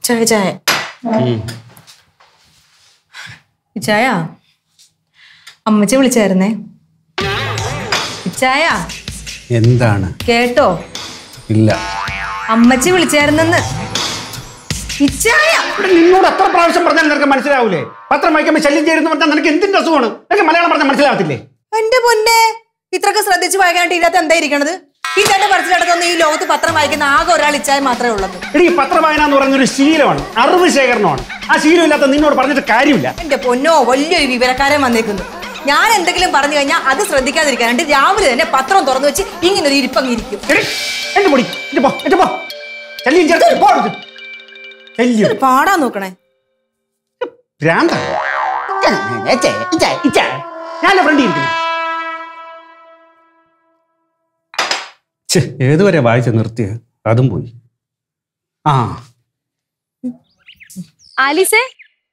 ചായ ചായ ചായ അമ്മച്ചി വിളിച്ചായിരുന്നേ ചായ എന്താണ് കേട്ടോ ഇല്ല അമ്മച്ചി വിളിച്ചായിരുന്നെന്ന് ഇച്ചായ ഇവിടെ നിന്നോട് എത്ര പ്രാവശ്യം പറഞ്ഞാൽ നിനക്ക് മനസ്സിലാവൂലേ പത്രം വായിക്കുമ്പോൾ ശല്യം ചെയ്യുന്നു പറഞ്ഞാൽ നിനക്ക് എന്തിന്റെ അസുഖമാണ് നിനക്ക് മലയാളം പറഞ്ഞാൽ മനസ്സിലാവത്തില്ലേ എന്റെ പൊന്നെ ഇത്രക്ക് ശ്രദ്ധിച്ച് വായിക്കാനായിട്ട് ഇതിനകത്ത് എന്താ ഇരിക്കണത് ഈ തന്റെ പറച്ചിലടത്തൊന്നും ഈ ലോകത്ത് പത്രം വായിക്കുന്ന ആകെ ഒരാൾ ഇച്ചായ മാത്രമേ ഉള്ളത് എടി ഈ പത്രവായന എന്ന് പറയുന്ന ഒരു ശീലമാണ് അറിവ് ശേഖരണമാണ് ആ ശീലമില്ലാത്ത നിന്നോട് പറഞ്ഞിട്ട് കാര്യമില്ല എന്റെ പൊന്നോ വലിയൊരു വിവരക്കാരൻ വന്നേക്കുന്നു ഞാൻ എന്തെങ്കിലും പറഞ്ഞു കഴിഞ്ഞാൽ അത് ശ്രദ്ധിക്കാതിരിക്കാനായിട്ട് രാവിലെ തന്നെ പത്രം തുറന്നു വെച്ച് ഇങ്ങനെ ഒരു ഇരിപ്പങ്ങ് ഇരിക്കും എടി എന്റെ പൊടി എന്റെ പോ എന്റെ പോ ശല്യം ചേർത്ത് പോ അവിടുന്ന്. ശല്യം ഒരു പാടാൻ നോക്കണേ ഭ്രാന്ത ഞാൻ ഫ്രണ്ട് ഇരിക്കുന്നു ഛെ, ഏതുവരെ വായിച്ച് നിർത്തിയ അതും പോയി ആ ആലിസേ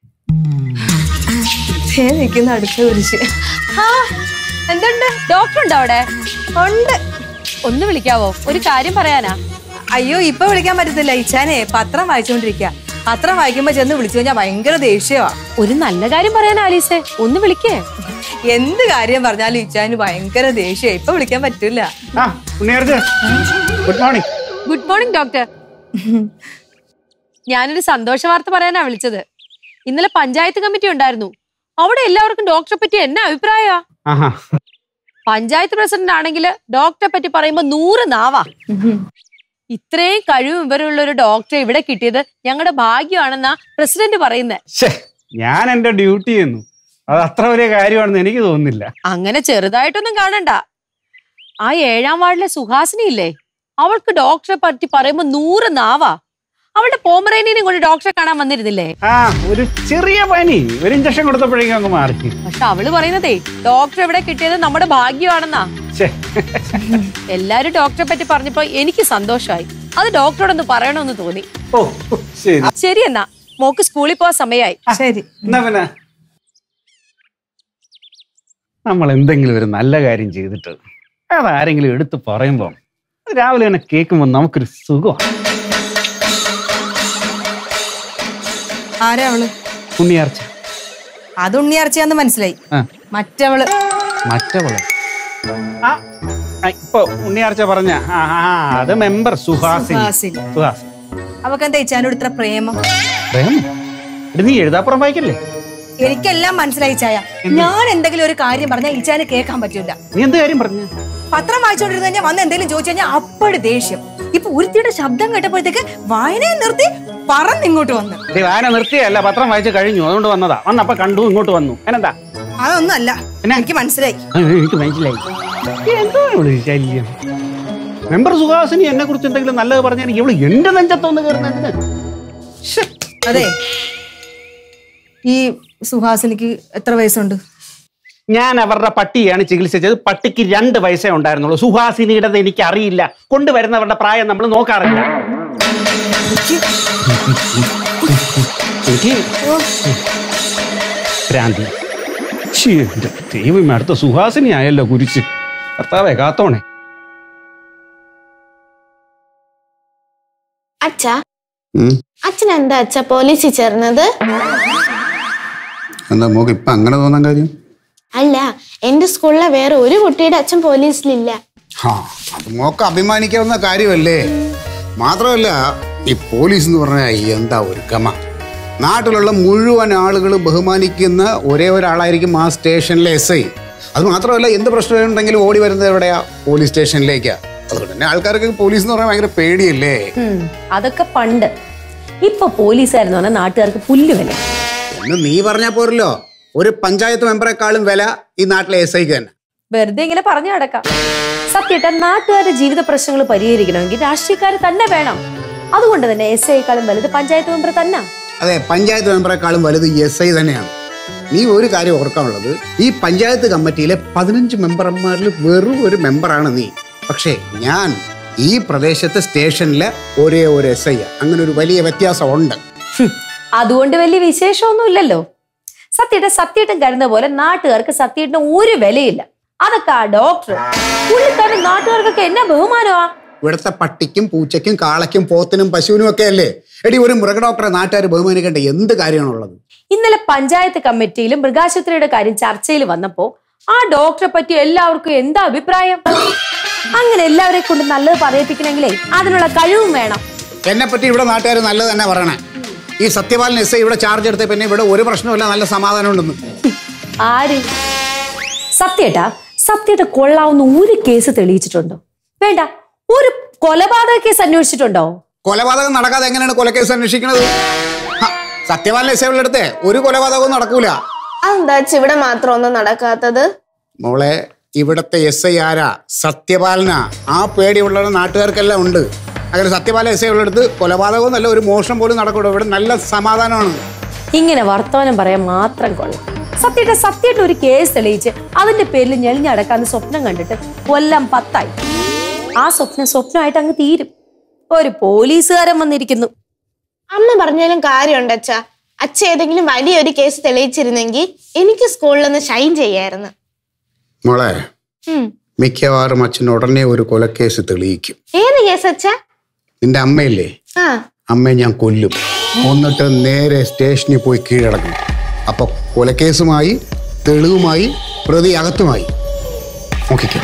ദേ നിൽക്കുന്ന അടുത്ത കുരിശ് ആ എന്തുണ്ട് ഡോക്ടർ ഉണ്ടോ അവിടെ ഉണ്ട് ഒന്ന് വിളിക്കാവോ ഒരു കാര്യം പറയാനാ അയ്യോ ഇപ്പൊ വിളിക്കാൻ പറ്റത്തില്ല ഇച്ചാനെ പത്രം വായിച്ചുകൊണ്ടിരിക്കുക പത്രം വായിക്കുമ്പോ ചെന്ന് വിളിച്ചു കഴിഞ്ഞാൽ ഭയങ്കര ദേഷ്യമാ ഒരു നല്ല കാര്യം പറയാനാ ആലീസേ ഒന്ന് വിളിക്കേ എന്ത് കാര്യം പറഞ്ഞാലും ഇച്ചാന് ഭയങ്കര ദേഷ്യം ഇപ്പൊ വിളിക്കാൻ പറ്റൂല ആ ഉണ്ണിയർജ് good morning good morning doctor ഞാനൊരു സന്തോഷ വാർത്ത പറയാനാ വിളിച്ചത് ഇന്നലെ പഞ്ചായത്ത് കമ്മിറ്റി ഉണ്ടായിരുന്നു അവിടെ എല്ലാവർക്കും ഡോക്ടറെ പറ്റി എന്നാ അഭിപ്രായമാ ആഹാ പഞ്ചായത്ത് പ്രസിഡന്റ് ആണെങ്കിൽ ഡോക്ടറെ പറ്റി പറയുമ്പോ നൂറ് നാവാ ഇത്രയും കഴിവും വിവരമുള്ള ഒരു ഡോക്ടറെ ഇവിടെ കിട്ടിയത് ഞങ്ങളുടെ ഭാഗ്യമാണെന്നാ പ്രസിഡന്റ് പറയുന്നത് ശ്ശേ, ഞാൻ എന്റെ ഡ്യൂട്ടി ചെയ്യുന്നു അത് അത്ര വലിയ കാര്യമാണെന്ന് എനിക്ക് തോന്നുന്നില്ല അങ്ങനെ ചെറുതായിട്ടൊന്നും കാണണ്ട ആ ഏഴാം വാർഡിലെ സുഹാസിനി ഇല്ലേ അവൾക്ക് ഡോക്ടറെ പറ്റി പറയുമ്പോ നൂറ് നാവാ അവളുടെ പോമറേനിയും കൊണ്ട് ഡോക്ടറെ കാണാൻ വന്നിരുന്നില്ലേ ആ ഒരു ചെറിയ പനി ഒരു ഇഞ്ചക്ഷൻ കൊടുത്തപ്പോഴേക്കും അങ്ങ് മാറി പക്ഷെ അവള് പറയുന്നതേ ഡോക്ടർ ഇവിടെ കിട്ടിയത് നമ്മുടെ ഭാഗ്യമാണെന്നാ ശ്ശേ. എല്ലാരും ഡോക്ടറെ പറ്റി പറഞ്ഞപ്പോ എനിക്ക് സന്തോഷമായി അത് ഡോക്ടറോടൊന്ന് പറയണമെന്ന് തോന്നി ഓ ശരി ശരി എന്നാ മോക്ക് സ്കൂളിൽ പോവാൻ സമയമായി ശരി എന്നാ പിന്നെ നമ്മൾ എന്തെങ്കിലും ഒരു നല്ല കാര്യം ചെയ്തിട്ട് അതാരെങ്കിലും എടുത്ത് പറയുമ്പോൾ അത് രാവിലെ തന്നെ കേൾക്കുമ്പോൾ നമുക്കൊരു സുഖമാണ് ആരാ അവള് ഉണ്ണിയാർച്ച അത് ഉണ്ണിയാർച്ചയാന്ന് മനസ്സിലായി ആ മറ്റവള് മറ്റവള് ആ ആ, ഇപ്പൊ ഉണ്ണിയാർച്ച പറഞ്ഞ ആ ആ, അത് മെമ്പർ സുഹാസിനി സുഹാസിനി. സുഹാസിനി അവക്ക് എന്താ ഇച്ചാനോട് ഇത്ര പ്രേമം പ്രേമം ഇത് നീ എഴുതാപ്പുറം വായിക്കല്ലേ എനിക്കെല്ലാം മനസ്സിലായി ചായ ഞാൻ എന്തെങ്കിലും ഒരു കാര്യം പറഞ്ഞാൽ ഇച്ചാന് കേൾക്കാൻ പറ്റൂല നീ എന്ത് കാര്യം പറഞ്ഞു പത്രം വായിച്ചോണ്ടിരുന്ന് കഴിഞ്ഞാൽ വന്ന് എന്തെങ്കിലും ചോദിച്ചു കഴിഞ്ഞാൽ അപ്പോഴ് ദേഷ്യം ഇപ്പൊ ഒരുത്തിയുടെ ശബ്ദം കേട്ടപ്പോഴത്തേക്ക് വായനയെ നിർത്തി പറന്നിങ്ങോട്ട് വന്ന് ദേ, വായന നിർത്തിയല്ല പത്രം വായിച്ച് കഴിഞ്ഞു അതുകൊണ്ട് വന്നതാ വന്നപ്പോ കണ്ടു ഇങ്ങോട്ട് വന്നു അതിനെന്താ അതൊന്നും അല്ല പിന്നെ? എനിക്ക് മനസ്സിലായി ആ, എനിക്ക് മനസ്സിലായി എന്തോ ഇവള് ശല്യം മെമ്പർ സുഹാസിനി എന്നെ കുറിച്ച് എന്തെങ്കിലും നല്ലത് പറഞ്ഞാൽ ഇവള് എന്റെ നെഞ്ചത്തൊന്ന് കയറുന്നതിന് അതെ ഈ സുഹാസിനിക്ക് എത്ര വയസ്സുണ്ട് ഞാൻ അവരുടെ പട്ടിയാണ് ചികിത്സിച്ചത് പട്ടിക്ക് രണ്ട് വയസ്സേ ഉണ്ടായിരുന്നുള്ളൂ സുഹാസിനിയുടേത് എനിക്ക് അറിയില്ല കൊണ്ടുവരുന്നവരുടെ പ്രായം നമ്മൾ നോക്കാറില്ല എനിക്ക് ഭ്രാന്തി ശ്ശേ, എന്റെ ദൈവമേ അടുത്ത സുഹാസിനി ആയല്ലോ കുരിച്ച് കർത്താവേ കാത്തോണേ അച്ഛ അച്ഛൻ എന്താ അച്ഛ പോലീസിൽ ചേർന്നത് എന്താ മോക്ക് ഇപ്പൊ അങ്ങനെ തോന്നാൻ കാര്യം അല്ല എന്റെ സ്കൂളിലെ വേറെ ഒരു കുട്ടിയുടെ അച്ഛൻ പോലീസിലില്ല ഹാ അത് മോക്ക് അഭിമാനിക്കാവുന്ന കാര്യമല്ലേ മാത്രമല്ല ഈ പോലീസ് എന്ന് പറഞ്ഞാൽ എന്താ ഒരു ഗമ നാട്ടിലുള്ള മുഴുവൻ ആളുകൾ ബഹുമാനിക്കുന്ന ഒരേ ഒരാളായിരിക്കും ആ സ്റ്റേഷനിലെ എസ് ഐ അത് മാത്രമല്ല എന്ത് പ്രശ്നമുണ്ടെങ്കിലും ഓടി വരുന്നത് എവിടെയാ പോലീസ് സ്റ്റേഷനിലേക്കാ അതുകൊണ്ട് തന്നെ ആൾക്കാർക്ക് പോലീസ് എന്ന് പറഞ്ഞാൽ ഭയങ്കര പേടിയല്ലേ ഉം, അതൊക്കെ പണ്ട് ഇപ്പൊ പോലീസുകാരെന്ന് പറഞ്ഞാൽ നാട്ടുകാർക്ക് പുല്ല് വില എന്ന് നീ പറഞ്ഞാൽ പോരല്ലോ ഒരു പഞ്ചായത്ത് മെമ്പറെക്കാളും വില ഈ നാട്ടിലെ എസ് ഐക്ക് തന്നെ വെറുതെ ഇങ്ങനെ പറഞ്ഞു നടക്കാം സത്യട്ട നാട്ടുകാരുടെ ജീവിത പ്രശ്നങ്ങൾ പരിഹരിക്കണമെങ്കിൽ രാഷ്ട്രീയക്കാർ തന്നെ വേണം അതുകൊണ്ട് തന്നെ എസ് ഐക്കാളും വലുത് പഞ്ചായത്ത് മെമ്പർ തന്നെ അതെ പഞ്ചായത്ത് മെമ്പറെക്കാളും വലുത് എസ് ഐ തന്നെയാണ് നീ ഒരു കാര്യം ഓർക്കാനുള്ളത് ഈ പഞ്ചായത്ത് കമ്മിറ്റിയിലെ പതിനഞ്ച് മെമ്പർമാരിൽ വെറും ഒരു മെമ്പറാണ് നീ പക്ഷേ ഞാൻ ഈ പ്രദേശത്തെ സ്റ്റേഷനിലെ ഒരേ ഒരു എസ് ഐ അങ്ങനെ ഒരു വലിയ വ്യത്യാസമുണ്ട് ഹും, അതുകൊണ്ട് വലിയ വിശേഷമൊന്നും ഇല്ലല്ലോ സത്യയുടെ സത്യട്ടും കരുന്ന പോലെ നാട്ടുകാർക്ക് സത്യട്ടിന് ഒരു വിലയില്ല അതൊക്കെ ആ ഡോക്ടർ പുള്ളിക്കാരൻ നാട്ടുകാർക്കൊക്കെ എന്നാ ബഹുമാനമാ ഇവിടുത്തെ പട്ടിക്കും പൂച്ചയ്ക്കും കാളയ്ക്കും പോത്തിനും പശുവിനും ഒക്കെ അല്ലേ എടി ഒരു മൃഗഡോക്ടറെ നാട്ടുകാർ ബഹുമാനിക്കേണ്ട എന്ത് കാര്യമാണുള്ളത് ഇന്നലെ പഞ്ചായത്ത് കമ്മിറ്റിയിലും മൃഗാശുപത്രിയുടെ കാര്യം ചർച്ചയിൽ വന്നപ്പോ ആ ഡോക്ടറെ പറ്റി എല്ലാവർക്കും എന്താ അഭിപ്രായം അങ്ങനെ എല്ലാവരെ കൊണ്ട് നല്ലത് പറയിപ്പിക്കണമെങ്കിലേ അതിനുള്ള കഴിവും വേണം എന്നെ പറ്റി ഇവിടെ നാട്ടുകാർ നല്ലത് തന്നെ പറയണേ ഈ സത്യപാലൻ എസ് ഐ ഇവിടെ ചാർജ് എടുത്ത പിന്നെ ഇവിടെ ഒരു പ്രശ്നമില്ല നല്ല സമാധാനം ഉണ്ടെന്ന് ആര് സത്യേട്ടാ സത്യേട്ട കൊള്ളാവുന്ന ഒരു കേസ് തെളിയിച്ചിട്ടുണ്ടോ വേണ്ട ഒരു കൊലപാതക കേസ് അന്വേഷിച്ചിട്ടുണ്ടോ കൊലപാതകം നടക്കാതെ എങ്ങനെയാണ് കൊലക്കേസ് അന്വേഷിക്കുന്നത് ഹ, സത്യപാലൻ എസ് ഐ അടുത്ത് ഒരു കൊലപാതകവും നടക്കൂല അതെന്താ അച്ഛ ഇവിടെ മാത്രം ഒന്നും നടക്കാത്തത് മോളെ ഇവിടത്തെ എസ് ഐ ആരാ സത്യപാലന ആ പേടിയുള്ള നാട്ടുകാർക്കെല്ലാം ഉണ്ട് അങ്ങനെ സത്യപാലൻ എസ് ഐ ഉള്ളിടത്ത് കൊലപാതകവും നല്ല ഒരു മോഷണം പോലും നടക്കൂടോ ഇവിടെ നല്ല സമാധാനമാണ് ഇങ്ങനെ വർത്തമാനം പറയാൻ മാത്രം കൊള്ളാം സത്യേട്ട സത്യേട്ട ഒരു കേസ് തെളിയിച്ച് അതിന്റെ പേരിൽ ഞെളിഞ്ഞടക്കാന്ന് സ്വപ്നം കണ്ടിട്ട് കൊല്ലം പത്തായി ആ സ്വപ്നം സ്വപ്നമായിട്ട് അങ്ങ് തീരും ഒരു പോലീസുകാരൻ വന്നിരിക്കുന്നു അമ്മ പറഞ്ഞാലും കാര്യമുണ്ട് അച്ഛ അച്ഛ ഏതെങ്കിലും വലിയൊരു കേസ് തെളിയിച്ചിരുന്നെങ്കിൽ എനിക്ക് സ്കൂളിൽ നിന്ന് ഷൈൻ ചെയ്യായിരുന്നു മോളെ ഉം. മിക്കവാറും അച്ഛൻ ഉടനെ ഒരു കൊലക്കേസ് തെളിയിക്കും ഏത് കേസ് അച്ഛ നിന്റെ അമ്മയില്ലേ ആ അമ്മയെ ഞാൻ കൊല്ലും എന്നിട്ട് നേരെ സ്റ്റേഷനിൽ പോയി കീഴടക്കും അപ്പൊ കൊലക്കേസുമായി തെളിവുമായി പ്രതി അകത്തുമായി നോക്കിക്കോ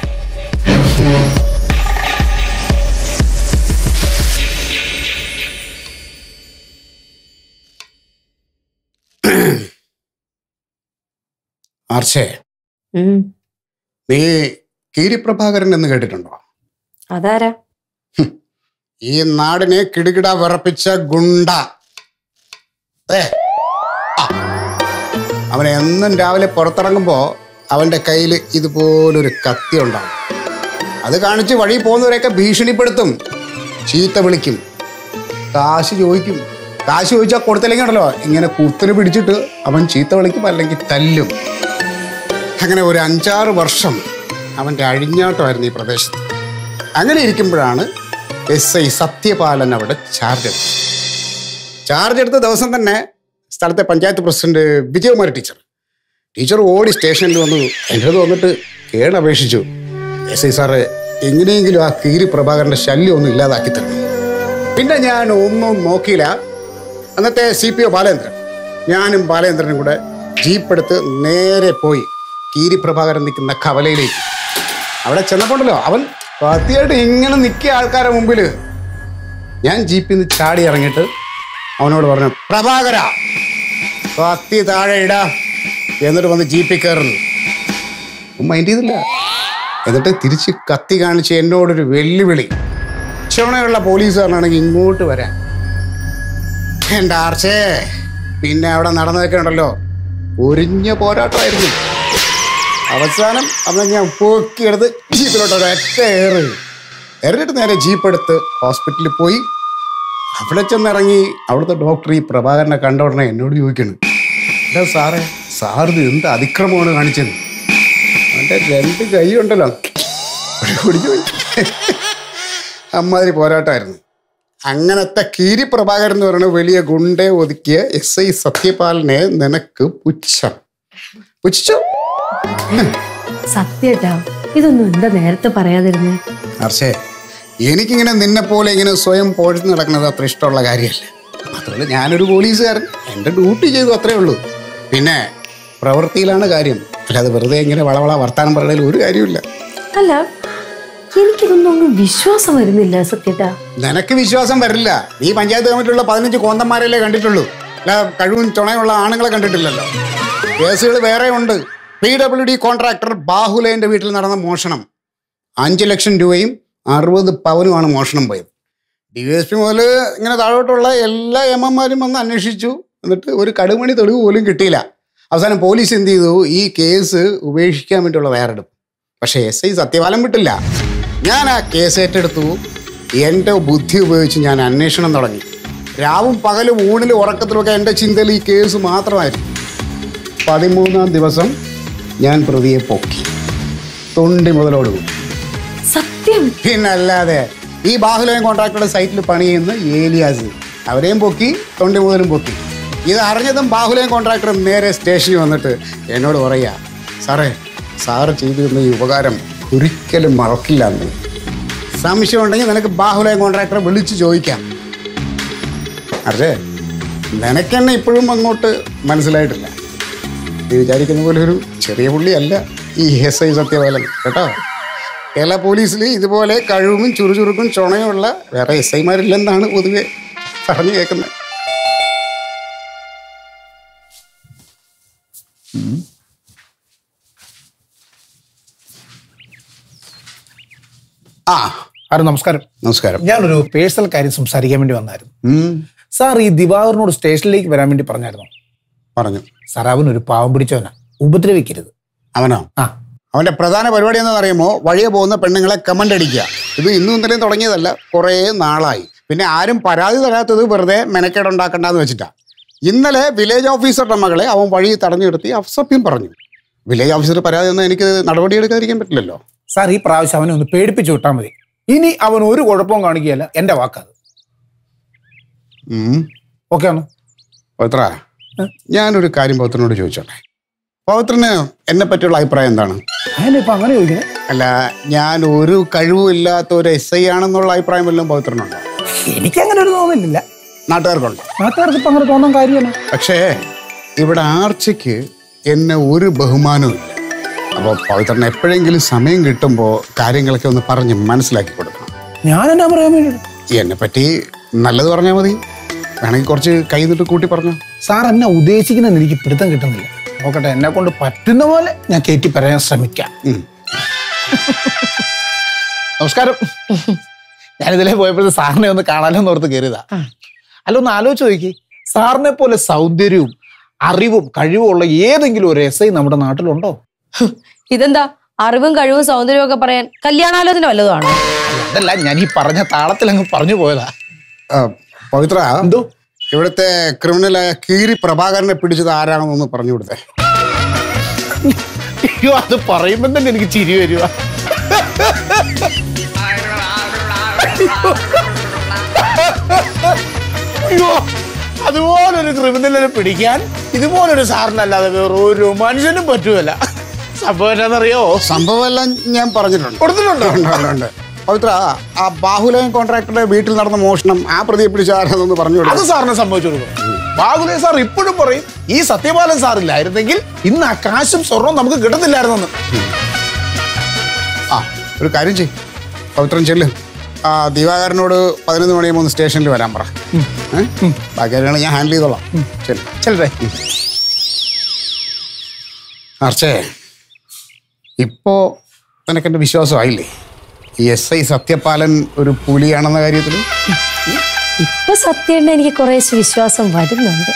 ആർച്ചേ ഉം. നീ കീരിപ്രഭാകരൻ എന്ന് കേട്ടിട്ടുണ്ടോ അതാരാ ഈ നാടിനെ കിടുകിട വിറപ്പിച്ച ഗുണ്ട ഏ ആ. അവൻ എന്നും രാവിലെ പുറത്തിറങ്ങുമ്പോ അവന്റെ കയ്യിൽ ഇതുപോലൊരു കത്തി ഉണ്ടാവും അത് കാണിച്ച് വഴി പോകുന്നവരെയൊക്കെ ഭീഷണിപ്പെടുത്തും ചീത്ത വിളിക്കും കാശ് ചോദിക്കും കാശ് ചോദിച്ചാൽ കൊടുത്തില്ലെങ്കിൽ ഉണ്ടല്ലോ ഇങ്ങനെ കുത്തിന് പിടിച്ചിട്ട് അവൻ ചീത്ത വിളിക്കും അല്ലെങ്കിൽ തല്ലും അങ്ങനെ ഒരു അഞ്ചാറ് വർഷം അവൻ്റെ അഴിഞ്ഞാട്ടമായിരുന്നു ഈ പ്രദേശത്ത് അങ്ങനെ ഇരിക്കുമ്പോഴാണ് എസ് ഐ സത്യപാലൻ അവിടെ ചാർജ് എടുത്തത് ചാർജ് എടുത്ത ദിവസം തന്നെ സ്ഥലത്തെ panchayat president Vijayakumari teacher teacher ഓടി സ്റ്റേഷനിൽ വന്നു എൻ്റെ അടുത്ത് വന്നിട്ട് കേടപേക്ഷിച്ചു എസ് ഐ സാറ് എങ്ങനെയെങ്കിലും ആ കീരി പ്രഭാകരന്റെ ശല്യം ഒന്നും ഇല്ലാതാക്കി തരണം പിന്നെ ഞാൻ ഒന്നും നോക്കിയില്ല അന്നത്തെ സി പി ഒ ബാലേന്ദ്രൻ ഞാനും ബാലേന്ദ്രനും കൂടെ ജീപ്പ് എടുത്ത് നേരെ പോയി കീരി പ്രഭാകരൻ നിൽക്കുന്ന കവലയിലേക്ക് അവിടെ ചെന്നപ്പോണ്ടല്ലോ അവൻ കത്തിയായിട്ട് ഇങ്ങനെ നിൽക്കിയ ആൾക്കാരുടെ മുമ്പിൽ ഞാൻ ജീപ്പിൽ നിന്ന് ചാടി ഇറങ്ങിയിട്ട് അവനോട് പറഞ്ഞു പ്രഭാകര കത്തി താഴെ ഇടാ എന്നിട്ട് വന്ന് ജീപ്പിൽ കയറുന്നു മൈൻഡ് ചെയ്തില്ല എന്നിട്ട് തിരിച്ച് കത്തി കാണിച്ച് എന്നോടൊരു വെല്ലുവിളി ചുണയുള്ള പോലീസുകാരനാണെങ്കിൽ ഇങ്ങോട്ട് വരാൻ എൻ്റെ ആർച്ചേ പിന്നെ അവിടെ നടന്നതൊക്കെ ഉണ്ടല്ലോ ഒരിഞ്ഞ പോരാട്ടമായിരുന്നു അവസാനം അവനെ ഞാൻ പൊക്കിയെടുത്ത് ജീപ്പിലോട്ട് ഒരൊറ്റ ഏറ് എറിഞ്ഞിട്ട് നേരെ ജീപ്പ് എടുത്ത് ഹോസ്പിറ്റലിൽ പോയി അവിടെ ചെന്നിറങ്ങി അവിടുത്തെ ഡോക്ടർ ഈ പ്രഭാകരനെ കണ്ട ഉടനെ എന്നോട് ചോദിക്കണ് എന്താ സാറേ സാറിത് എന്ത് അതിക്രമമാണ് കാണിച്ചത് അവൻ്റെ രണ്ട് കൈ ഉണ്ടല്ലോ ഒടിഞ്ഞു പോയി അമ്മാതിരി പോരാട്ടമായിരുന്നു അങ്ങനത്തെ കീരി പ്രഭാകരൻ എന്ന് പറയുന്ന വലിയ ഗുണ്ടെ ഒതുക്കിയ എസ് ഐ സത്യപാലനെ നിനക്ക് പുച്ഛം പുച്ഛിച്ചോ സത്യേട്ടാ ഇതൊന്നും എന്താ നേരത്തെ പറയാതിരുന്നേ ഹർഷേ എനിക്കിങ്ങനെ നിന്നെ പോലെ ഇങ്ങനെ സ്വയം പോഴ്ത്തി നടക്കുന്നത് അത്ര ഇഷ്ടമുള്ള കാര്യമല്ല മാത്രമല്ല ഞാനൊരു പോലീസുകാരൻ എൻ്റെ ഡ്യൂട്ടി ചെയ്തു അത്രേ ഉള്ളൂ പിന്നെ പ്രവൃത്തിയിലാണ് കാര്യം അല്ലാതെ വെറുതെ ഇങ്ങനെ വളവള വർത്താനം പറയുന്നതിൽ ഒരു കാര്യമില്ല അല്ല എനിക്കിതൊന്നും അങ്ങ് വിശ്വാസം വരുന്നില്ല സത്യേട്ടാ നിനക്ക് വിശ്വാസം വരില്ല നീ പഞ്ചായത്ത് കമ്മിറ്റിയുള്ള പതിനഞ്ച് കോന്തന്മാരല്ലേ കണ്ടിട്ടുള്ളൂ അല്ല കഴിവും ചുണയുള്ള ആണുങ്ങളെ കണ്ടിട്ടില്ലല്ലോ കേസുകൾ വേറെ ഉണ്ട് പി ഡബ്ല്യു ഡി കോൺട്രാക്ടർ ബാഹുലേന്റെ വീട്ടിൽ നടന്ന മോഷണം അഞ്ച് ലക്ഷം രൂപയും അറുപത് പവനുമാണ് മോഷണം പോയത് ഡി എസ് പി മുതൽ ഇങ്ങനെ താഴോട്ടുള്ള എല്ലാ എം എമാരും വന്ന് അന്വേഷിച്ചു എന്നിട്ട് ഒരു കടുമണി തെളിവ് പോലും കിട്ടിയില്ല അവസാനം പോലീസ് എന്ത് ചെയ്തു ഈ കേസ് ഉപേക്ഷിക്കാൻ വേണ്ടിയുള്ള വേറെടുപ്പ് പക്ഷേ എസ് ഐ സത്യപാലം വിട്ടില്ല ഞാൻ ആ കേസ് ഏറ്റെടുത്തു എൻ്റെ ബുദ്ധി ഉപയോഗിച്ച് ഞാൻ അന്വേഷണം തുടങ്ങി രാവും പകലും ഊണിലും ഉറക്കത്തിലുമൊക്കെ എൻ്റെ ചിന്തയിൽ ഈ കേസ് മാത്രമായിരുന്നു പതിമൂന്നാം ദിവസം ഞാൻ പ്രതിയെ പൊക്കി തൊണ്ടി മുതലോടുകൂടി സത്യം പിന്നല്ലാതെ ഈ ബാഹുലയം കോൺട്രാക്ടറുടെ സൈറ്റിൽ പണി ചെയ്യുന്ന ഏലിയാസ് അവരെയും പൊക്കി തൊണ്ടി മുതലും പൊക്കി ഇത് അറിഞ്ഞതും ബാഹുലയം കോൺട്രാക്ടർ നേരെ സ്റ്റേഷനിൽ വന്നിട്ട് എന്നോട് പറയാ സാറേ സാറ് ചെയ്തിരുന്ന ഈ ഉപകാരം ഒരിക്കലും മറക്കില്ല എന്ന് സംശയം ഉണ്ടെങ്കിൽ നിനക്ക് ബാഹുലയ കോൺട്രാക്ടറെ വിളിച്ച് ചോദിക്കാം അതെ നിനക്കെന്നെ ഇപ്പോഴും അങ്ങോട്ട് മനസ്സിലായിട്ടില്ല നീ വിചാരിക്കുന്ന പോലെ ഒരു ചെറിയ പുള്ളിയല്ല ഈ എസ് ഐ സത്യപാലൻ കേട്ടോ കേരള പോലീസിൽ ഇതുപോലെ കഴിവും ചുറുചുറുക്കും ചുണയുമുള്ള വേറെ എസ് ഐമാരില്ലെന്നാണ് പൊതുവെ പറഞ്ഞു കേൾക്കുന്നത് ആ സാർ നമസ്കാരം നമസ്കാരം ഞാനൊരു പേഴ്സണൽ കാര്യം സംസാരിക്കാൻ വേണ്ടി വന്നായിരുന്നു ഉം, സാർ ഈ ദിവാകരനോട് സ്റ്റേഷനിലേക്ക് വരാൻ വേണ്ടി പറഞ്ഞായിരുന്നു പറഞ്ഞു സാർ അവനൊരു പാവം പിടിച്ചവനാ ഉപദ്രവിക്കരുത് അവനോ ആ അവന്റെ പ്രധാന പരിപാടി എന്താണെന്ന് അറിയുമോ വഴിയെ പോകുന്ന പെണ്ണുങ്ങളെ കമന്റ് അടിക്കുക ഇത് ഇന്നും ഇന്നലെയും തുടങ്ങിയതല്ല കുറേ നാളായി പിന്നെ ആരും പരാതി തരാത്തത് വെറുതെ മെനക്കേടുണ്ടാക്കണ്ടെന്ന് വെച്ചിട്ടാ ഇന്നലെ വില്ലേജ് ഓഫീസറുടെ മകളെ അവൻ വഴി തടഞ്ഞു നിർത്തി അസഭ്യം പറഞ്ഞു വില്ലേജ് ഓഫീസർ പരാതി ഒന്നും എനിക്ക് നടപടിയെടുക്കാതിരിക്കാൻ പറ്റില്ലല്ലോ സാർ ഈ പ്രാവശ്യം അവനെ ഒന്ന് പേടിപ്പിച്ചു വിട്ടാൽ മതി ഇനി അവൻ ഒരു കുഴപ്പവും കാണിക്കുകയല്ല എന്റെ വാക്കത് ഉം. ഓക്കെ ആണോ പവിത്ര ഞാനൊരു കാര്യം പവിത്രനോട് ചോദിച്ചോട്ടെ പവിത്രന് എന്നെ പറ്റിയുള്ള അഭിപ്രായം എന്താണ് അതിന് ഇപ്പൊ അങ്ങനെ ചോദിക്കുന്നത് അല്ല ഞാൻ ഒരു കഴിവുമില്ലാത്ത ഒരു എസ് ഐ ആണെന്നുള്ള അഭിപ്രായം വല്ലതും പവിത്രനുണ്ടോ എനിക്ക് അങ്ങനെ ഒരു തോന്നുന്നില്ല നാട്ടുകാർക്കുണ്ടോ നാട്ടുകാർക്ക് ഇപ്പൊ അങ്ങനെ തോന്നാൻ കാര്യമാണ് പക്ഷേ ഇവിടെ ആർച്ചയ്ക്ക് എന്നെ ഒരു ബഹുമാനവും ഇല്ല അപ്പോൾ പവിത്രന് എപ്പോഴെങ്കിലും സമയം കിട്ടുമ്പോൾ കാര്യങ്ങളൊക്കെ ഒന്ന് പറഞ്ഞ് മനസ്സിലാക്കി കൊടുക്കണം ഞാൻ എന്നാ പറയാൻ വേണ്ടി എന്നെ പറ്റി നല്ലത് പറഞ്ഞാൽ മതി വേണമെങ്കിൽ കുറച്ച് കൈ നിട്ട് കൂട്ടി പറഞ്ഞു സാർ എന്നെ ഉദ്ദേശിക്കുന്നത് എനിക്ക് പിടുത്തം കിട്ടുന്നില്ല നോക്കട്ടെ എന്നെ കൊണ്ട് പറ്റുന്ന പോലെ ഞാൻ കയറ്റി പറയാൻ ശ്രമിക്കാം നമസ്കാരം ഞാനിതിലേ പോയപ്പോഴത്തെ സാറിനെ ഒന്ന് കാണാലോ എന്ന് ഓർത്ത് കയറിയതാ അല്ല ഒന്ന് ആലോചിച്ച് നോക്കി സാറിനെ പോലെ സൗന്ദര്യവും അറിവും കഴിവും ഉള്ള ഏതെങ്കിലും ഒരു എസ് ഐ നമ്മുടെ നാട്ടിലുണ്ടോ ഇതെന്താ അറിവും കഴിവും സൗന്ദര്യവും ഒക്കെ പറയാൻ കല്യാണാലോചന വല്ലതുമാണോ അല്ല, അതല്ല ഞാൻ ഈ പറഞ്ഞ താളത്തിൽ അങ്ങ് പറഞ്ഞു പോയതാ പവിത്ര എന്തോ ഇവിടുത്തെ ക്രിമിനലായ കീരി പ്രഭാകരനെ പിടിച്ചത് ആരാണെന്നൊന്ന് പറഞ്ഞു കൊടുത്തേ അയ്യോ അത് പറയുമ്പോ തന്നെ എനിക്ക് ചിരി വരുക അയ്യോ അതുപോലൊരു ക്രിമിനലിനെ പിടിക്കാൻ ഇതുപോലൊരു സാറിനല്ലാതെ വേറെ ഒരു മനുഷ്യനും പറ്റൂല സംഭവം എന്നാന്നറിയോ സംഭവമെല്ലാം ഞാൻ പറഞ്ഞിട്ടുണ്ട് കൊടുത്തിട്ടുണ്ടോ ഉണ്ട്, ഉണ്ട്, ഉണ്ട്. പവിത്ര ആ ബാഹുലയം കോൺട്രാക്ടറുടെ വീട്ടിൽ നടന്ന മോഷണം ആ പ്രതിയെ പിടിച്ച ആരാണെന്നൊന്ന് പറഞ്ഞു അത് കൊടുത്തു സാറിന് സംഭവിച്ചു കൊടുക്കും ബാബുലേ സാർ ഇപ്പോഴും പറയും ഈ സത്യപാലൻ സാറില്ലായിരുന്നെങ്കിൽ ഇന്ന് ആ കാശും സ്വർണവും നമുക്ക് കിട്ടത്തില്ലായിരുന്നെന്ന് ആ ഒരു കാര്യം ചെയ് പവിത്രൻ ചെല്ല് ആ ദിവാകരനോട് പതിനൊന്ന് മണിയാകുമ്പോൾ ഒന്ന് സ്റ്റേഷനിൽ വരാൻ പറ ഏ? ബാക്കി കാര്യങ്ങൾ ഞാൻ ഹാൻഡിൽ ചെയ്തോളാം ചെല്ല് ചെല്ലേ ആർച്ചേ ഇപ്പോ നിനക്കെന്റെ വിശ്വാസമായില്ലേ ഈ എസ് ഐ സത്യപാലൻ ഒരു പുലിയാണെന്ന കാര്യത്തിൽ ഇപ്പൊ സത്യം എനിക്ക് കുറേശ്ശെ വിശ്വാസം വരുന്നുണ്ട്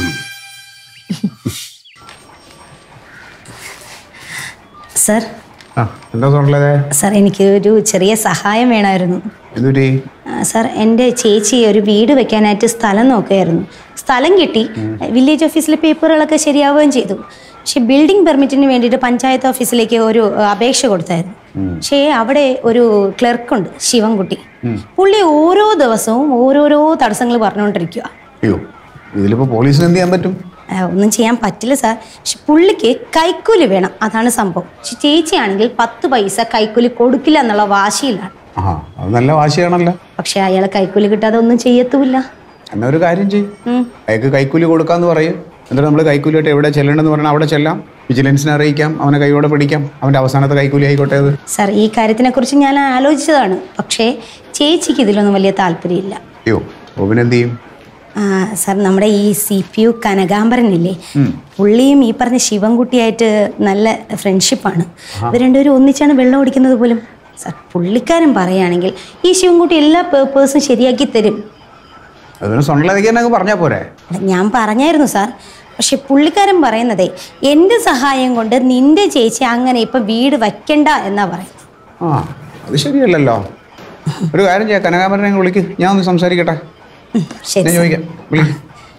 സർ ആ എന്താ തോന്നുള്ളത് സർ എനിക്ക് ഒരു ചെറിയ സഹായം വേണമായിരുന്നു എന്തുപറ്റി ആ, സാർ എൻ്റെ ചേച്ചി ഒരു വീട് വെക്കാനായിട്ട് സ്ഥലം നോക്കുകയായിരുന്നു സ്ഥലം കിട്ടി വില്ലേജ് ഓഫീസിലെ പേപ്പറുകളൊക്കെ ശരിയാവുകയും ചെയ്തു പക്ഷെ ബിൽഡിംഗ് പെർമിറ്റിന് വേണ്ടിയിട്ട് പഞ്ചായത്ത് ഓഫീസിലേക്ക് ഒരു ആ, അപേക്ഷ കൊടുത്തായിരുന്നു പക്ഷേ അവിടെ ഒരു ക്ലർക്കുണ്ട് ശിവൻകുട്ടി പുള്ളി ഓരോ ദിവസവും ഓരോരോ തടസ്സങ്ങൾ പറഞ്ഞുകൊണ്ടിരിക്കുക അയ്യോ ഇതിലിപ്പോ പോലീസിന് എന്ത് ചെയ്യാൻ പറ്റും ആ, ഒന്നും ചെയ്യാൻ പറ്റില്ല സാർ പക്ഷെ പുള്ളിക്ക് കൈക്കൂലി വേണം അതാണ് സംഭവം പക്ഷെ ചേച്ചിയാണെങ്കിൽ പത്ത് പൈസ കൈക്കൂലി കൊടുക്കില്ല എന്നുള്ള വാശിയിലാണ് ആ അത് നല്ല വാശിയാണല്ലോ പക്ഷെ അയാൾ കൈക്കൂലി കിട്ടാതെ ഒന്നും ചെയ്യത്തുമില്ല എന്നാ ഒരു കാര്യം ചെയ്യും ഉം. അയാൾക്ക് കൈക്കൂലി കൊടുക്കാന്ന് പറയും എന്നിട്ട് നമ്മൾ കൈക്കൂലിയായിട്ട് എവിടെ ചെല്ലണമെന്ന് പറഞ്ഞാൽ അവിടെ ചെല്ലാം വിജിലൻസിനെ അറിയിക്കാം അവനെ കൈയോടെ പിടിക്കാം അവന്റെ അവസാനത്തെ കൈക്കൂലി ആയിക്കോട്ടെ അത് സാർ ഈ കാര്യത്തിനെക്കുറിച്ച് ഞാൻ ആലോചിച്ചതാണ് പക്ഷേ ചേച്ചിക്ക് ഇതിലൊന്നും വലിയ താല്പര്യമില്ല അയ്യോ ബോബിൻ എന്ത് ചെയ്യും ആ, സാർ നമ്മുടെ ഈ സി പി യു കനകാംബരനില്ലേ പുള്ളിയും ഈ പറഞ്ഞ ശിവൻകുട്ടിയായിട്ട് നല്ല ഫ്രണ്ട്ഷിപ്പാണ് ഇവർ രണ്ടുപേരും ഒന്നിച്ചാണ് വെള്ളം ഓടിക്കുന്നത് പോലും സാർ പുള്ളിക്കാരൻ പറയുകയാണെങ്കിൽ ഈ ശിവൻകുട്ടി എല്ലാ പേപ്പേഴ്സും ശരിയാക്കി തരും അതിന് സ്വന്തം പറഞ്ഞാൽ പോരെ അല്ല, ഞാൻ പറഞ്ഞായിരുന്നു സാർ പക്ഷെ പുള്ളിക്കാരൻ പറയുന്നതേ എൻ്റെ സഹായം കൊണ്ട് നിന്റെ ചേച്ചി അങ്ങനെ ഇപ്പം വീട് വയ്ക്കണ്ട എന്നാ പറയുന്നത് ആ അത് ശരിയല്ലല്ലോ ഒരു കാര്യം ചെയ്യാം കനകാമരനെ അങ്ങ് വിളിക്ക് ഞാൻ ഒന്ന് സംസാരിക്കട്ടെ ഉം, ശരി ഞാൻ സാർ. ചോദിക്കാം വിളിക്ക്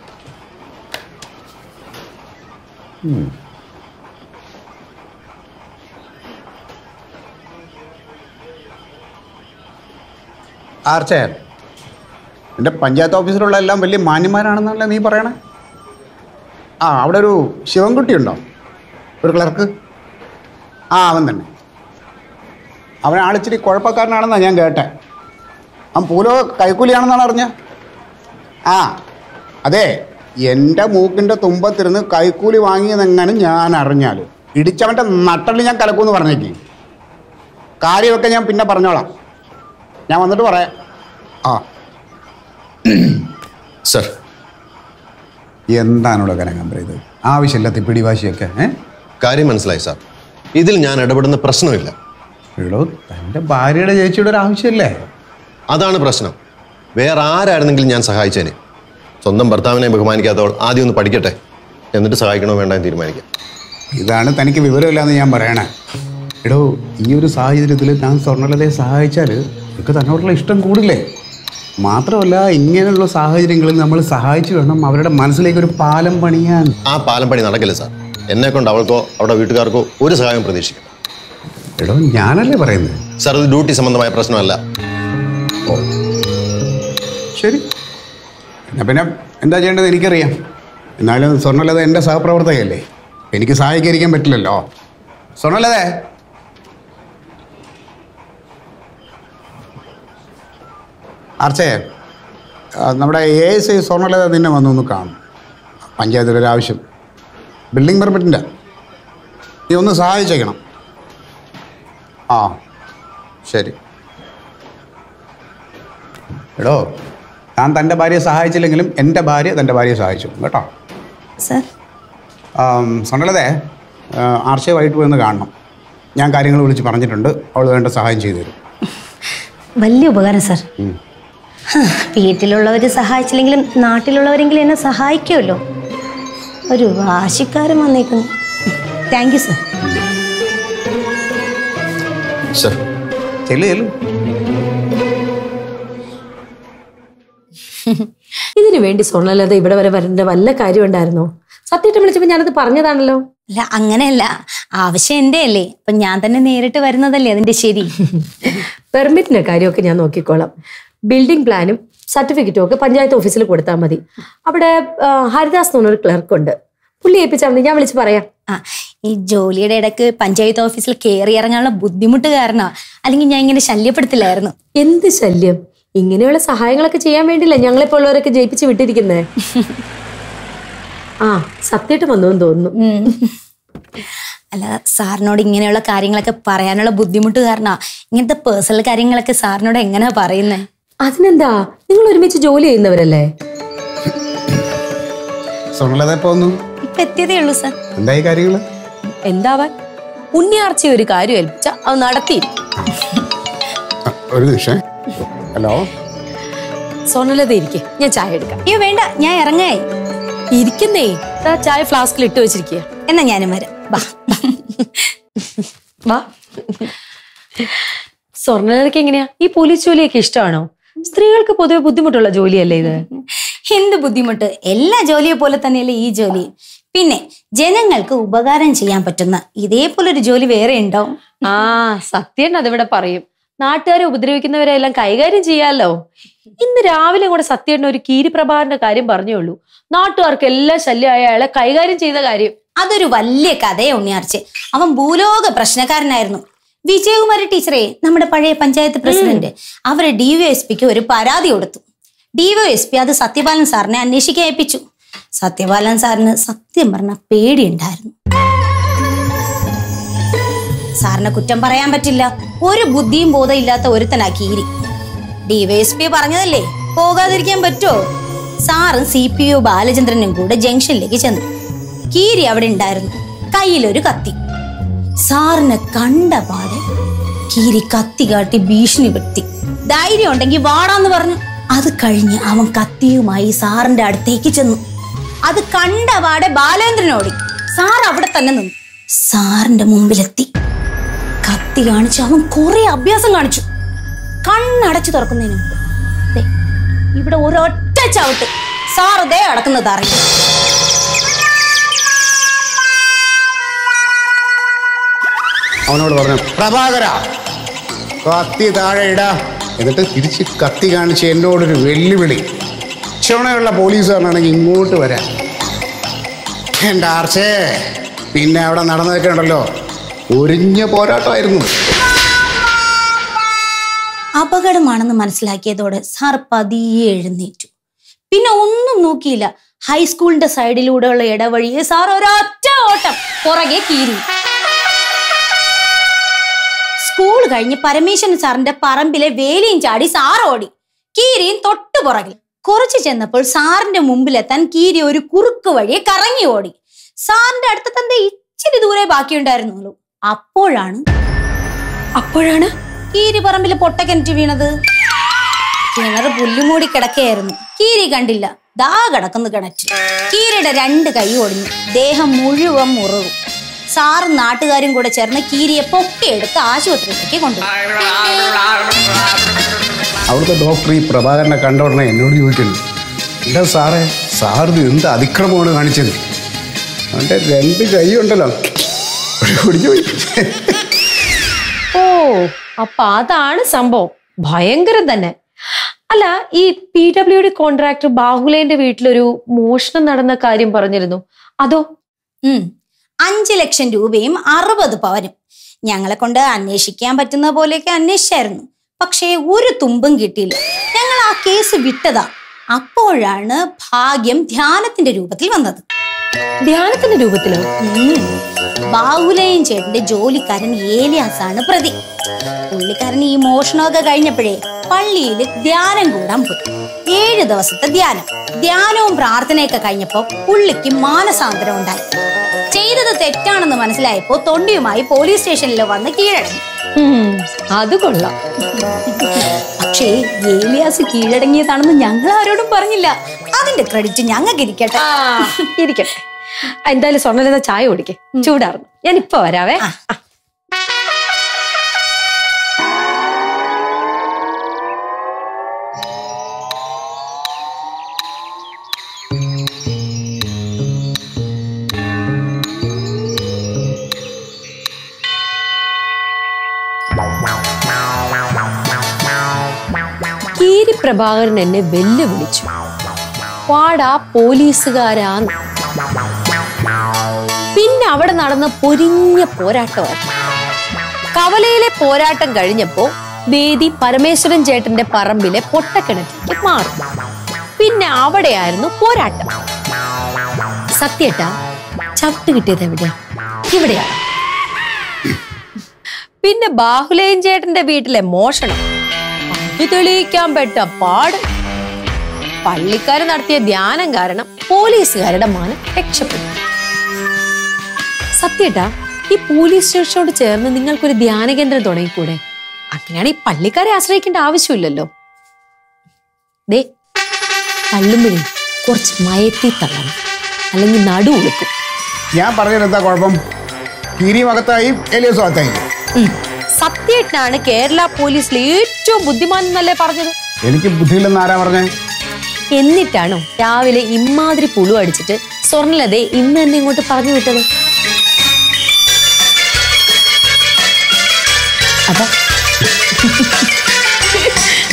ആർച്ചയർ എൻ്റെ പഞ്ചായത്ത് ഓഫീസിലുള്ള എല്ലാം വലിയ മാന്യന്മാരാണെന്നല്ലേ നീ പറയണേ ആ അവിടെ ഒരു ശിവൻകുട്ടി ഉണ്ടോ ഒരു ക്ലർക്ക് ആ അവൻ തന്നെ അവൻ ആളിച്ചിരി കുഴപ്പക്കാരനാണെന്നാണ് ഞാൻ കേട്ടെ അവൻ പൂലോ കൈക്കൂലിയാണെന്നാണ് അറിഞ്ഞ ആ അതെ എൻ്റെ മൂക്കിൻ്റെ തുമ്പത്തിരുന്ന് കൈക്കൂലി വാങ്ങിയതെങ്ങനെ ഞാൻ അറിഞ്ഞാൽ ഇടിച്ചവൻ്റെ നട്ടല് ഞാൻ കലക്കൂന്ന് പറഞ്ഞേക്ക് കാര്യമൊക്കെ ഞാൻ പിന്നെ പറഞ്ഞോളാം ഞാൻ വന്നിട്ട് പറയാം ആ സർ എന്താണുള്ള കനകാമ്പര ഇത് ആവശ്യമില്ലാത്ത ഈ പിടിവാശിയൊക്കെ ഏ കാര്യം മനസ്സിലായി സാർ ഇതിൽ ഞാൻ ഇടപെടുന്ന പ്രശ്നമില്ല എടോ തൻ്റെ ഭാര്യയുടെ ചേച്ചിയുടെ ഒരു ആവശ്യമല്ലേ അതാണ് പ്രശ്നം വേറെ ആരായിരുന്നെങ്കിലും ഞാൻ സഹായിച്ചേനെ സ്വന്തം ഭർത്താവിനെ ബഹുമാനിക്കാത്തവൾ ആദ്യം ഒന്ന് പഠിക്കട്ടെ എന്നിട്ട് സഹായിക്കണോ വേണ്ട എന്ന് തീരുമാനിക്കാം ഇതാണ് തനിക്ക് വിവരമില്ലാന്ന് ഞാൻ പറയണേ എടോ ഈ ഒരു സാഹചര്യത്തിൽ ഞാൻ സ്വർണ്ണലതയെ സഹായിച്ചാൽ എനിക്ക് തന്നോടുള്ള ഇഷ്ടം കൂടില്ലേ മാത്രമല്ല ഇങ്ങനെയുള്ള സാഹചര്യങ്ങളിൽ നമ്മൾ സഹായിച്ചു വേണം അവരുടെ മനസ്സിലേക്ക് ഒരു പാലം പണിയാൻ ആ പാലം പണി നടക്കില്ല സാർ എന്നെ കൊണ്ട് അവൾക്കോ അവിടെ വീട്ടുകാർക്കോ ഒരു സഹായം പ്രതീക്ഷിക്കാം എടോ ഞാനല്ലേ പറയുന്നത് സാർ ഇത് ഡ്യൂട്ടി സംബന്ധമായ പ്രശ്നമല്ല ശരി എന്നാ പിന്നെ എന്താ ചെയ്യേണ്ടത് എനിക്കറിയാം എന്നാലും സ്വർണ്ണലത എൻ്റെ സഹപ്രവർത്തകയല്ലേ എനിക്ക് സഹായിക്കാതിരിക്കാൻ പറ്റില്ലല്ലോ സ്വർണ്ണലതേ ആർച്ചേ ആ, നമ്മുടെ എ എസ് ഐ സ്വർണ്ണലത നിന്നെ വന്നൊന്ന് കാണും പഞ്ചായത്തിൻ്റെ ഒരു ആവശ്യം ബിൽഡിംഗ് പെർമിറ്റിൻ്റെ നീ ഒന്ന് സഹായിച്ചേക്കണം ആ ശരി എടോ ഞാൻ തൻ്റെ ഭാര്യയെ സഹായിച്ചില്ലെങ്കിലും എൻ്റെ ഭാര്യ തൻ്റെ ഭാര്യയെ സഹായിച്ചു കേട്ടോ സർ സണ്ണലതേ ആർച്ചയെ വൈകിട്ട് പോയി ഒന്ന് കാണണം ഞാൻ കാര്യങ്ങൾ വിളിച്ച് പറഞ്ഞിട്ടുണ്ട് അവൾ വേണ്ട സഹായം ചെയ്തു തരും വലിയ ഉപകാരം സർ വീട്ടിലുള്ളവർ സഹായിച്ചില്ലെങ്കിലും നാട്ടിലുള്ളവരെങ്കിലും എന്നെ സഹായിക്കുമല്ലോ ഒരു വാശിക്കാരൻ വന്നേക്കുന്നു താങ്ക് യു സർ സർ ചെല്ലു ചെല്ലു ഇതിനു വേണ്ടി സ്വർണ്ണലത ഇവിടെ വരെ വരേണ്ട വല്ല കാര്യം ഉണ്ടായിരുന്നോ സത്യമായിട്ട് വിളിച്ചപ്പോൾ ഞാനത് പറഞ്ഞതാണല്ലോ അല്ല അങ്ങനെയല്ല ആവശ്യം എൻ്റെ അല്ലേ അപ്പൊ ഞാൻ തന്നെ നേരിട്ട് വരുന്നതല്ലേ അതിന്റെ ശരി പെർമിറ്റിന്റെ കാര്യമൊക്കെ ഞാൻ നോക്കിക്കോളാം ബിൽഡിംഗ് പ്ലാനും സർട്ടിഫിക്കറ്റും ഒക്കെ പഞ്ചായത്ത് ഓഫീസിൽ കൊടുത്താൽ മതി അവിടെ ആ, ഹരിദാസ് എന്ന് പറഞ്ഞൊരു ക്ലർക്കുണ്ട് പുള്ളി ഏൽപ്പിച്ചാൽ മതി ഞാൻ വിളിച്ച് പറയാം ആ ഈ ജോലിയുടെ ഇടയ്ക്ക് പഞ്ചായത്ത് ഓഫീസിൽ കയറി ഇറങ്ങാനുള്ള ബുദ്ധിമുട്ട് കാരണോ അല്ലെങ്കിൽ ഞാൻ ഇങ്ങനെ ശല്യപ്പെടുത്തില്ലായിരുന്നു എന്ത് ശല്യം ഇങ്ങനെയുള്ള സഹായങ്ങളൊക്കെ ചെയ്യാൻ വേണ്ടിയില്ല ഞങ്ങളെപ്പോൾ ഉള്ളവരൊക്കെ ജയിപ്പിച്ച് വിട്ടിരിക്കുന്നേ ആ സത്യമായിട്ട് വന്നു എന്ന് തോന്നുന്നു ഉം. അല്ല സാറിനോട് ഇങ്ങനെയുള്ള കാര്യങ്ങളൊക്കെ പറയാനുള്ള ബുദ്ധിമുട്ട് കാരണോ ഇങ്ങനത്തെ പേഴ്സണൽ കാര്യങ്ങളൊക്കെ സാറിനോട് എങ്ങനെയാ പറയുന്നത് അതിനെന്താ നിങ്ങൾ ഒരുമിച്ച് ജോലി ചെയ്യുന്നവരല്ലേ സ്വർണ്ണലത ഇപ്പോൾ ഒന്ന് ഇപ്പൊ എത്തിയതേ ഉള്ളൂ സാർ എന്തായി കാര്യങ്ങൾ എന്താവാൻ ഉണ്ണിയാർച്ച ഒരു കാര്യം ഏൽപ്പിച്ച അത് നടത്തി ഒരു നിമിഷം ഹലോ സ്വർണ്ണലത ഇരിക്കെ ഞാൻ ചായ എടുക്കാം അയ്യോ വേണ്ട ഞാൻ ഇറങ്ങായി ഇരിക്കുന്നേ ദാ ചായ ഫ്ലാസ്കിൽ ഇട്ട് വെച്ചിരിക്കുക എന്നാ ഞാനും വരാം ബാ വാ സ്വർണ്ണലതയ്ക്ക് എങ്ങനെയാ ഈ പോലീസ് ജോലിയൊക്കെ ഇഷ്ടമാണോ സ്ത്രീകൾക്ക് പൊതുവെ ബുദ്ധിമുട്ടുള്ള ജോലിയല്ലേ ഇത് എന്ത് ബുദ്ധിമുട്ട് എല്ലാ ജോലിയെ പോലെ തന്നെയല്ലേ ഈ ജോലി പിന്നെ ജനങ്ങൾക്ക് ഉപകാരം ചെയ്യാൻ പറ്റുന്ന ഇതേപോലൊരു ജോലി വേറെ ഉണ്ടാവും ആ സത്യം അതിവിടെ പറയും നാട്ടുകാരെ ഉപദ്രവിക്കുന്നവരെ എല്ലാം കൈകാര്യം ചെയ്യാലോ ഇന്ന് രാവിലെ കൂടെ സത്യേട്ടൻ ഒരു കീരിപ്രഭാകരന്റെ കാര്യം പറഞ്ഞേ ഉള്ളൂ നാട്ടുകാർക്ക് എല്ലാം ശല്യമായ അയാളെ കൈകാര്യം ചെയ്ത കാര്യം അതൊരു വലിയ കഥയെ ഉണ്ണിയാർച്ച് അവൻ ഭൂലോക പ്രശ്നക്കാരനായിരുന്നു വിജയകുമാരി ടീച്ചറെ നമ്മുടെ പഴയ പഞ്ചായത്ത് പ്രസിഡന്റ് അവരെ ഡിവൈഎസ്പിക്ക് ഒരു പരാതി കൊടുത്തു ഡിവൈഎസ്പി അത് സത്യപാലൻ സാറിനെ അന്വേഷിക്കാൻ ഏൽപ്പിച്ചു സത്യപാലൻ സാറിന് സത്യം പറഞ്ഞ പേടിയുണ്ടായിരുന്നു സാറിനെ കുറ്റം പറയാൻ പറ്റില്ല ഒരു ബുദ്ധിയും ബോധം ഇല്ലാത്ത ഒരുത്തനാ കീരി ഡിവൈഎസ്പി പറഞ്ഞതല്ലേ പോകാതിരിക്കാൻ പറ്റുമോ സാറും സി പി ഒ ബാലചന്ദ്രനും കൂടെ ജംഗ്ഷനിലേക്ക് ചെന്നു കീരി അവിടെ ഉണ്ടായിരുന്നു കയ്യിലൊരു കത്തി സാറിനെ കണ്ട പാടെ കീരി കത്തി കാട്ടി ഭീഷണിപ്പെടുത്തി ധൈര്യം ഉണ്ടെങ്കിൽ വാടാന്ന് പറഞ്ഞു അത് കഴിഞ്ഞ് അവൻ കത്തിയുമായി സാറിന്റെ അടുത്തേക്ക് ചെന്നു അത് കണ്ട പാടെ ബാലേന്ദ്രനോടി സാർ അവിടെ തന്നെ നിന്നു സാറിന്റെ മുമ്പിലെത്തി കത്തി കാണിച്ച് അവൻ കുറെ അഭ്യാസം കാണിച്ചു കണ്ണടച്ചു തുറക്കുന്നതിന് മുമ്പ് ദേ, ഇവിടെ ഒരൊറ്റ ചവിട്ട് സാർ ദേ അടക്കുന്നത് അറിയാം അവനോട് പറഞ്ഞു പ്രഭാകര കത്തി താഴെ ഇടാ എന്നിട്ട് തിരിച്ച് കത്തി കാണിച്ച് എന്നോടൊരു വെല്ലുവിളി ചുണയുള്ള പോലീസുകാരനാണെങ്കിൽ ഇങ്ങോട്ട് വരാൻ എൻ്റെ ആർച്ചേ പിന്നെ അവിടെ നടന്നതൊക്കെ ഉണ്ടല്ലോ ഒരിഞ്ഞ പോരാട്ടമായിരുന്നു അപകടമാണെന്ന് മനസ്സിലാക്കിയതോടെ സാർ പതിയെ എഴുന്നേറ്റു പിന്നെ ഒന്നും നോക്കിയില്ല ഹൈസ്കൂളിന്റെ സൈഡിലൂടെയുള്ള ഇടവഴിയെ സാർ ഒരൊറ്റ ഓട്ടം പുറകെ കീരി സ്കൂൾ കഴിഞ്ഞ് പരമേശ്വരൻ സാറിന്റെ പറമ്പിലെ വേലിയും ചാടി സാർ ഓടി കീരിയും തൊട്ടു പുറകിൽ കുറച്ച് ചെന്നപ്പോൾ സാറിന്റെ മുമ്പിലെത്താൻ കീരി ഒരു കുറുക്ക് വഴിയെ കറങ്ങി ഓടി സാറിന്റെ അടുത്ത് തന്നെ ഇച്ചിരി ദൂരെ ബാക്കിയുണ്ടായിരുന്നുള്ളൂ അപ്പോഴാണ് അപ്പോഴാണ് കീരി പറമ്പിൽ പൊട്ടക്കിണറ്റ് വീണത് കിണർ പുല്ലുമൂടി കിടക്കുകയായിരുന്നു കീരി കണ്ടില്ല ദാ കിടക്കുന്നു കിണറ്റ് കീരിയുടെ രണ്ട് കൈ ഒടിഞ്ഞു ദേഹം മുഴുവൻ മുറിവും സാറും നാട്ടുകാരും കൂടെ ചേർന്ന് കീരിയെ പൊക്കിയെടുത്ത് ആശുപത്രിയിലേക്ക് കൊണ്ടുപോയി അവിടുത്തെ ഡോക്ടർ ഈ പ്രഭാകരനെ കണ്ട ഉടനെ എന്നോട് ചോദിക്കുന്നു എന്താ സാറേ സാറിത് എന്ത് അതിക്രമമാണ് കാണിച്ചത് അവൻ്റെ രണ്ട് കൈ ഉണ്ടല്ലോ ഒടിഞ്ഞു പോയി ഓ അപ്പൊ അതാണ് സംഭവം ഭയങ്കരം തന്നെ അല്ല ഈ പി ഡബ്ല്യു ഡി കോൺട്രാക്ടർ ബാഹുലേന്റെ വീട്ടിലൊരു മോഷണം നടന്ന കാര്യം പറഞ്ഞിരുന്നു അതോ ഉം. അഞ്ച് ലക്ഷം രൂപയും അറുപത് പവനും ഞങ്ങളെ കൊണ്ട് അന്വേഷിക്കാൻ പറ്റുന്ന പോലെയൊക്കെ അന്വേഷിച്ചായിരുന്നു പക്ഷേ ഒരു തുമ്പും കിട്ടിയില്ല ഞങ്ങൾ ആ കേസ് വിട്ടതാ അപ്പോഴാണ് ഭാഗ്യം ധ്യാനത്തിന്റെ രൂപത്തിൽ വന്നത് ധ്യാനത്തിന്റെ രൂപത്തിലോ ഉം. ബാഹുലയൻ ചേട്ടന്റെ ജോലിക്കാരൻ ഏലിയാസാണ് പ്രതി പുള്ളിക്കാരൻ ഈ മോഷണമൊക്കെ കഴിഞ്ഞപ്പോഴേ പള്ളിയിൽ ധ്യാനം കൂടാൻ പോയി ഏഴ് ദിവസത്തെ ധ്യാനം ധ്യാനവും പ്രാർത്ഥനയൊക്കെ കഴിഞ്ഞപ്പോ പുള്ളിക്ക് മാനസാന്തരം ഉണ്ടായി ചെയ്തത് തെറ്റാണെന്ന് മനസ്സിലായപ്പോ തൊണ്ടിയുമായി പോലീസ് സ്റ്റേഷനിൽ വന്ന് കീഴടങ്ങി ഉം, അത് കൊള്ളാം പക്ഷേ ഏലിയാസ് കീഴടങ്ങിയതാണെന്ന് ഞങ്ങൾ ആരോടും പറഞ്ഞില്ല അതിന്റെ ക്രെഡിറ്റ് ഞങ്ങൾക്ക് ഇരിക്കട്ടെ ആ, ഇരിക്കട്ടെ എന്തായാലും സ്വർണ്ണലത ചായ കുടിക്കേ ചൂടാറുന്നു ഞാൻ ഇപ്പൊ വരാവേ ആ. ആ. കീരി പ്രഭാകരൻ എന്നെ വെല്ലുവിളിച്ചു വാടാ പോലീസുകാരാന്ന് പിന്നെ അവിടെ നടന്ന പൊരിഞ്ഞ പോരാട്ടമായിരുന്നു കവലയിലെ പോരാട്ടം കഴിഞ്ഞപ്പോ വേദി പരമേശ്വരൻ ചേട്ടന്റെ പറമ്പിലെ പൊട്ടക്കിണറ്റിലേക്ക് മാറി പിന്നെ അവിടെയായിരുന്നു പോരാട്ടം സത്യേട്ടാ ചവിട്ട് കിട്ടിയത് എവിടെയാ ഇവിടെയാണ് പിന്നെ ബാഹുലയൻ ചേട്ടന്റെ വീട്ടിലെ മോഷണം അത് തെളിയിക്കാൻ പെട്ട പാട് പള്ളിക്കാർ നടത്തിയ ധ്യാനം കാരണം പോലീസുകാരുടെ മാനം രക്ഷപ്പെട്ടു സത്യേട്ടാ ഈ പോലീസ് സ്റ്റേഷനോട് ചേർന്ന് നിങ്ങൾക്കൊരു ധ്യാന കേന്ദ്രം തുടങ്ങിക്കൂടെ അങ്ങനെയാണ് ഈ പള്ളിക്കാരെ ആശ്രയിക്കേണ്ട ആവശ്യമില്ലല്ലോ ദേ തള്ളുമ്പോഴേ കുറച്ച് മയത്തി തള്ളണം അല്ലെങ്കിൽ നടു ഉളുക്കും ഞാൻ പറഞ്ഞത് എന്താ കുഴപ്പം കീരിയും അകത്തായി എലിയസും അകത്തായി സത്യേട്ടനാണ് കേരള പോലീസിലെ ഏറ്റവും ബുദ്ധിമാൻ എന്നല്ലേ പറഞ്ഞത് എനിക്ക് ബുദ്ധിയില്ലെന്ന് ആരാ പറഞ്ഞേ എന്നിട്ടാണോ രാവിലെ ഇമ്മാതിരി പുളു അടിച്ചിട്ട് സ്വർണ്ണലതേ ഇന്ന് തന്നെ ഇങ്ങോട്ട് പറഞ്ഞു വിട്ടത് അതാ